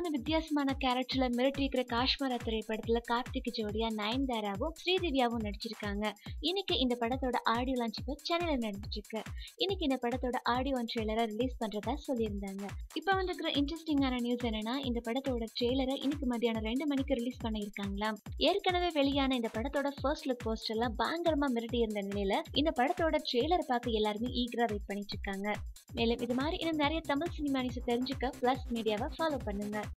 தரமான வித்தியாசமான கேரக்டர்ல மிரட்டிருக்கிற காஷ்மரா திரைப்படத்துல கார்த்திக் ஜோடியா நயன்தாராவும் ஸ்ரீதிவ்யாவும் நடிச்சிருக்காங்க இன்னைக்கு இந்த படத்தோட ஆடியோ லான்ச் இப்ப சென்னையில நடந்துட்டு இருக்கு இன்னைக்கு இந்த படத்தோட ஆடியோ ட்ரெய்லரை ரிலீஸ் பண்றதா சொல்லியிருந்தாங்க இப்ப வந்திருக்கிற இன்ட்ரெஸ்டிங்கான நியூஸ் என்னன்னா இந்த படத்தோட ட்ரெய்லரை இன்னைக்கு மத்தியானம் ரெண்டு மணிக்கு ரிலீஸ் பண்ண இருக்காங்களாம் ஏற்கனவே வெளியான இந்த படத்தோட ஃபர்ஸ்ட் லுக் போஸ்டர் எல்லாம் பயங்கரமா மிரட்டி இருந்த நிலையில இந்த படத்தோட ட்ரெய்லர் பார்க்க எல்லாருமே ஈகரா வெயிட் பண்ணிட்டு இருக்காங்க மேலும் இது மாதிரி இன்னும் நிறைய தமிழ் சினிமா நியூஸ் தெரிஞ்சுக்க பிளஸ் மீடியாவை ஃபாலோ பண்ணுங்க